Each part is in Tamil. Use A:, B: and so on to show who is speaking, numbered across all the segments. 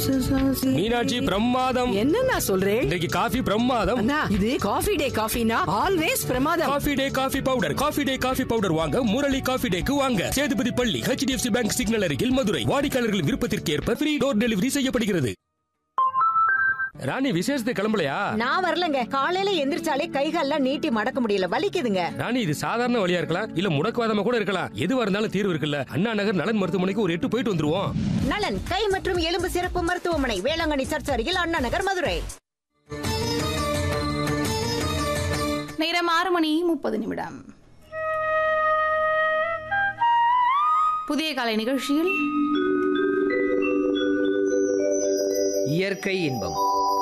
A: மீனாட்சி பிரமாதம்
B: என்னண்ணா சொல்றேன்
A: இன்றைக்கு காஃபி பிரமாதம்
B: அண்ணா இது காஃபி டே காஃபினா ஆல்வேஸ் பிரமாதம்
A: coffee day coffee powder coffee day coffee powder வாங்க முரளி காஃபி டேக்கு வாங்க சேதுபதி பள்ளி ஹெச்டிஎஃப்சி பேங்க் சிக்னல் அருகில் மதுரை வாடிக்கையாளர்கள் விருப்பத்திற்கு ஏற்ப ஃப்ரீ டோர் டெலிவரி செய்யப்படுகிறது ராணி விசேஷத்துக்கு கிளம்பலையா
C: நான் வரலங்க காலையில எந்திரிச்சாலே கைகால்லாம் நீட்டி மடக்க முடியல வலிக்குதுங்க
A: ராணி இது சாதாரண வழியா இருக்கலாம் இல்ல முடக்குவாதமா கூட இருக்கலாம் எதுவா இருந்தாலும் தீர்வு இருக்குல்ல அண்ணா நகர் நலன் மருத்துவமனைக்கு ஒரு எட்டு போயிட்டு வந்துருவோம்
C: நலன் கை மற்றும் எலும்பு சிறப்பு மருத்துவமனை வேளாங்கண்ணி சர்ச் அருகில் அண்ணா நகர் மதுரை
D: நேரம் ஆறு மணி முப்பது நிமிடம் புதிய காலை நிகழ்ச்சியில்
E: இயற்கை இன்பம்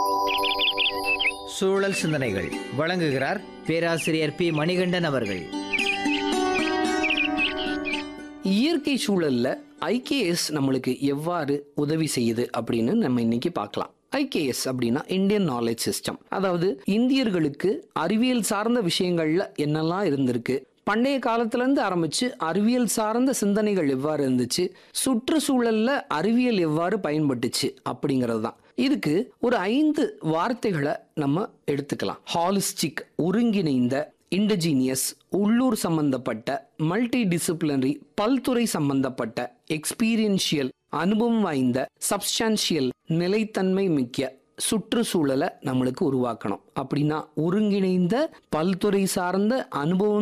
E: சூழல் சிந்தனைகள் வழங்குகிறார் பேராசிரியர் பி மணிகண்டன் அவர்கள்
F: இயற்கை சூழல்ல ஐகேஎஸ் நம்மளுக்கு எவ்வாறு உதவி செய்யுது அப்படின்னு நம்ம இன்னைக்கு பார்க்கலாம் ஐகேஎஸ் அப்படின்னா இந்தியன் நாலேஜ் சிஸ்டம் அதாவது இந்தியர்களுக்கு அறிவியல் சார்ந்த விஷயங்கள்ல என்னெல்லாம் இருந்திருக்கு பண்டைய காலத்துல இருந்து ஆரம்பிச்சு அறிவியல் சார்ந்த சிந்தனைகள் எவ்வாறு இருந்துச்சு சுற்றுச்சூழல்ல அறிவியல் எவ்வாறு பயன்பட்டுச்சு அப்படிங்கிறது தான் இதுக்கு ஒரு ஐந்து வார்த்தைகளை நம்ம எடுத்துக்கலாம் ஹாலிஸ்டிக் ஒருங்கிணைந்த இண்டஜீனியஸ் உள்ளூர் சம்பந்தப்பட்ட மல்டி டிசிப்ளினரி பல்துறை சம்பந்தப்பட்ட எக்ஸ்பீரியன்ஷியல் அனுபவம் வாய்ந்த சப்ஸ்டான்ஷியல் நிலைத்தன்மை மிக்க சுற்றுச்சூழலை நம்மளுக்கு உருவாக்கணும் அப்படின்னா ஒருங்கிணைந்த பல்துறை சார்ந்த அனுபவம்